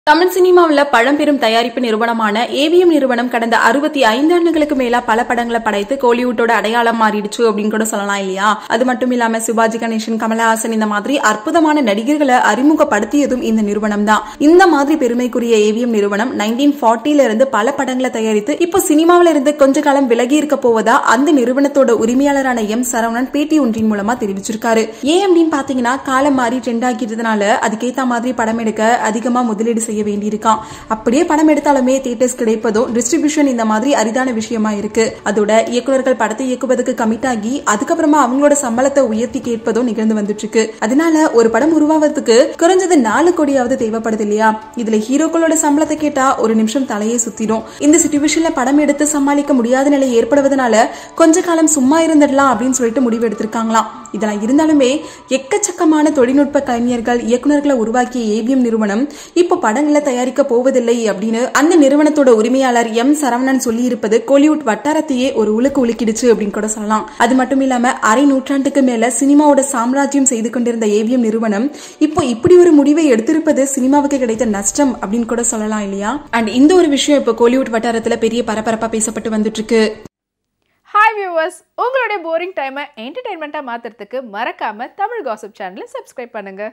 தமிழ் சினிமாவில் பழம்பெரும் தயாரிப்பு நிறுவனமான ஏவிஎம் நிறுவனம் கடந்த அறுபத்தி ஐந்து ஆண்டுகளுக்கு மேலா பல படங்களை படைத்து கோலிவுட்டோட அடையாளம் மாறிடுச்சு அப்படின்னு கூட சொல்லலாம் இல்லையா அது மட்டும் இல்லாம சிவாஜி கணேசன் கமலஹாசன் இந்த மாதிரி அற்புதமான நடிகர்களை அறிமுகப்படுத்தியதும் இந்த நிறுவனம் தான் இந்த மாதிரி பெருமைக்குரிய ஏவிஎம் நிறுவனம் நைன்டீன் ஃபார்ட்டில இருந்து பல படங்களை தயாரித்து இப்போ சினிமாவில இருந்து கொஞ்ச காலம் விலகி இருக்க போவதா அந்த நிறுவனத்தோட உரிமையாளரான எம் சரவணன் பேட்டி ஒன்றின் மூலமா தெரிவிச்சிருக்காரு ஏன் அப்படின்னு பாத்தீங்கன்னா காலம் மாறி ட்ரெண்ட் ஆகிட்டதுனால அதுக்கேத்த மாதிரி படம் எடுக்க அதிகமா முதலீடு செய்ய வேண்டியிருக்கான் அப்படியே படம் எடுத்தாலுமே தியேட்டர்ஸ் கிடைப்பதும் டிஸ்ட்ரிபியூஷன் இந்த மாதிரி அரிதான விஷயமா இருக்கு அதோட இயக்குனர்கள் படத்தை இயக்குவதற்கு கமிட் ஆகி அதுக்கப்புறமா அவங்களோட சம்பளத்தை உயர்த்தி கேட்பதும் நிகழ்ந்து வந்துட்டு இருக்கு அதனால ஒரு படம் உருவாவதுக்கு குறைஞ்சது நாலு கோடியாவது தேவைப்படுது இல்லையா இதுல ஹீரோக்களோட சம்பளத்தை கேட்டா ஒரு நிமிஷம் தலையே சுத்திடும் இந்த சுச்சுவேஷன்ல படம் எடுத்து சமாளிக்க முடியாத நிலை ஏற்படுவதனால கொஞ்ச காலம் சும்மா இருந்துடலாம் அப்படின்னு சொல்லிட்டு முடிவு எடுத்திருக்காங்களாம் இதெல்லாம் இருந்தாலுமே எக்கச்சக்கமான தொழில்நுட்ப கலைஞர்கள் இயக்குனர்களை உருவாக்கிய ஏவிஎம் நிறுவனம் இப்போ படங்களை தயாரிக்க போவதில்லை அப்படின்னு அந்த நிறுவனத்தோட உரிமையாளர் எம் சரவணன் சொல்லி இருப்பது கோலிவுட் வட்டாரத்தையே ஒரு உலுக்கு உலுக்கிடுச்சு அப்படின்னு கூட சொல்லலாம் அது மட்டும் இல்லாம அரை நூற்றாண்டுக்கு மேல சினிமாவோட சாம்ராஜ்யம் செய்து கொண்டிருந்த ஏவிஎம் நிறுவனம் இப்போ இப்படி ஒரு முடிவை எடுத்திருப்பது சினிமாவுக்கு கிடைத்த நஷ்டம் அப்படின்னு கூட சொல்லலாம் இல்லையா அண்ட் இந்த ஒரு விஷயம் இப்போ கோலிவுட் வட்டாரத்துல பெரிய பரபரப்பா பேசப்பட்டு வந்துட்டு இருக்கு ஹாய் வியூவர்ஸ் உங்களுடைய போரிங் டைமை என்டர்டைன்மெண்ட்டாக மாற்றுறதுக்கு மறக்காமல் தமிழ் காசிப் சேனலை சப்ஸ்கிரைப் பண்ணுங்கள்